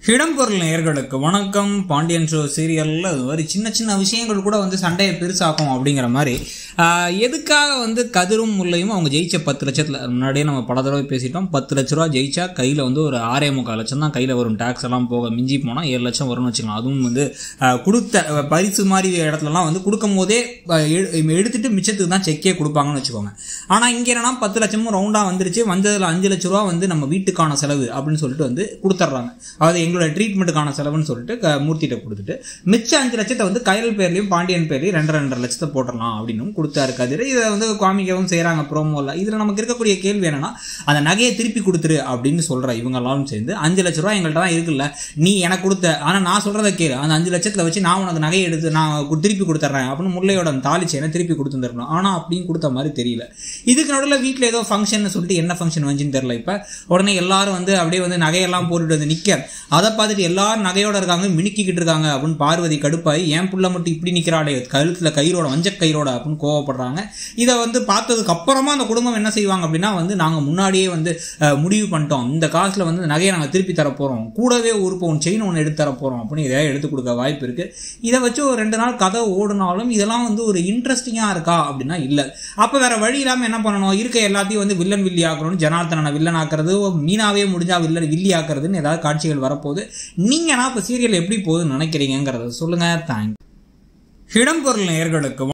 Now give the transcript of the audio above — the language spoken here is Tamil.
இடம்பொருள் நேயர்களுக்கு வணக்கம் பாண்டியன் ஷோ சீரியலில் இது மாதிரி சின்ன சின்ன விஷயங்கள் கூட வந்து சண்டையை பெருசாக்கும் அப்படிங்கிற மாதிரி ஆஹ், எதுக்காக வந்து கதிரும் முல்லையும் அவங்க ஜெயிச்ச பத்து லட்சத்தில் முன்னாடியே நம்ம பல தடவை பேசிட்டோம் பத்து லட்ச ரூபா ஜெயிச்சா கையில் வந்து ஒரு ஆறே முக்கால் லட்சம் தான் கையில் வரும் டேக்ஸ் எல்லாம் போக மிஞ்சி போனால் ஏழு லட்சம் வரும்னு வச்சுக்கலாம் அதுவும் வந்து ஆஹ், கொடுத்த அஹ், பரிசு மாதிரி இடத்துலலாம் வந்து கொடுக்கும் போதே ஆஹ், எடு- எடுத்துட்டு மிச்சத்துக்கு தான் செக்கே கொடுப்பாங்கன்னு வச்சுக்கோங்க ஆனால் இங்கே என்னன்னா பத்து லட்சமும் ரவுண்டாக வந்துருச்சு வந்ததில் அஞ்சு லட்ச ரூபா வந்து நம்ம வீட்டுக்கான செலவு அப்படின்னு சொல்லிட்டு வந்து கொடுத்துட்றாங்க அதாவது எங்களோட ட்ரீட்மெண்ட்டுக்கான செலவுன்னு சொல்லிட்டு க- மூர்த்திகிட்ட கொடுத்துட்டு மிச்ச அஞ்சு லட்சத்தை வந்து கயல் பேர்லையும் பாண்டியன் பேர்லையும் ரெண்டு ரெண்டரை லட்சத்தை போட்டுடலாம் அப்படின்னு கொடுத்தாரு கதிர் இதை வந்து காமிக்கவும் செய்கிறாங்க ப்ரோமோவில் இதில் நமக்கு இருக்கக்கூடிய கேள்வி என்னன்னா அந்த நகையை திருப்பி கொடுத்துரு அப்படின்னு சொல்கிற இவங்க எல்லாரும் சேர்ந்து அஞ்சு லட்ச ரூபா எங்கள்கிட்ட தான் இருக்குல்ல நீ எனக்கு கொடுத்த ஆனால் நான் சொல்கிறத கேளு அந்த அஞ்சு லட்சத்தில் வச்சு நான் உனக்கு நகையை எடுத்து நான் கு- திருப்பி கொடுத்துட்றேன் அப்படின்னு முல்லையோட அந்த தாலி செயினை திருப்பி கொடுத்துருந்துருக்கணும் ஆனால் அப்படின்னு கொடுத்த மாதிரி தெரியல இதுக்கு நடுவில் வீட்டில் ஏதோ ஃபங்க்ஷன் சொல்லிட்டு என்ன ஃபங்க்ஷன் வந்துச்சுன்னு தெரியல இப்போ உடனே எல்லாரும் வந்து அப்படியே வந்து நகையெல்லாம் போட்டுட்டு வந்து நிற்க அதை பார்த்துட்டு எல்லாரும் நகையோட இருக்காங்க மினுக்கிக்கிட்டு இருக்காங்க அப்படின்னு பார்வதி கடுப்பாகி என் புள்ள மட்டும் இப்படி நிற்கிறாளே கழுத்தில் கயிறோட வஞ்ச கயிறோட அப்படின்னு கோவப்படுறாங்க இதை வந்து பார்த்ததுக்கு அப்புறமா அந்த குடும்பம் என்ன செய்வாங்க அப்படின்னா வந்து நாங்கள் முன்னாடியே வந்து அஹ், முடிவு பண்ணிட்டோம் இந்த காசில் வந்து நகையை நாங்கள் திருப்பி தர போகிறோம் கூடவே ஒரு பவுன் செயின் ஒன்று எடுத்து தர போகிறோம் அப்படின்னு இதை எடுத்து கொடுக்க வாய்ப்பு இருக்குது இதை வச்சு ஒரு ரெண்டு நாள் கதை ஓடினாலும் இதெல்லாம் வந்து ஒரு இன்ட்ரெஸ்டிங்காக இருக்கா அப்படின்னா இல்லை அப்போ வேற வழி இல்லாமல் என்ன பண்ணணும் இருக்க எல்லாத்தையும் வந்து வில்லன் வில்லி ஆக்கணும்னு ஜனார்த்தனனை வில்லன் ஆக்குறது மீனாவே முடிஞ்சா வில்லன் வில்லி ஆக்குறதுன்னு ஏதாவது காட்சிகள் வரப்போகுது நீங்கன்னா இப்போ சீரியல் எப்படி போகுதுன்னு நினைக்கிறீங்கிறத சொல்லுங்கள் தேங்க் இடம்பொருள் நேயர்களுக்கு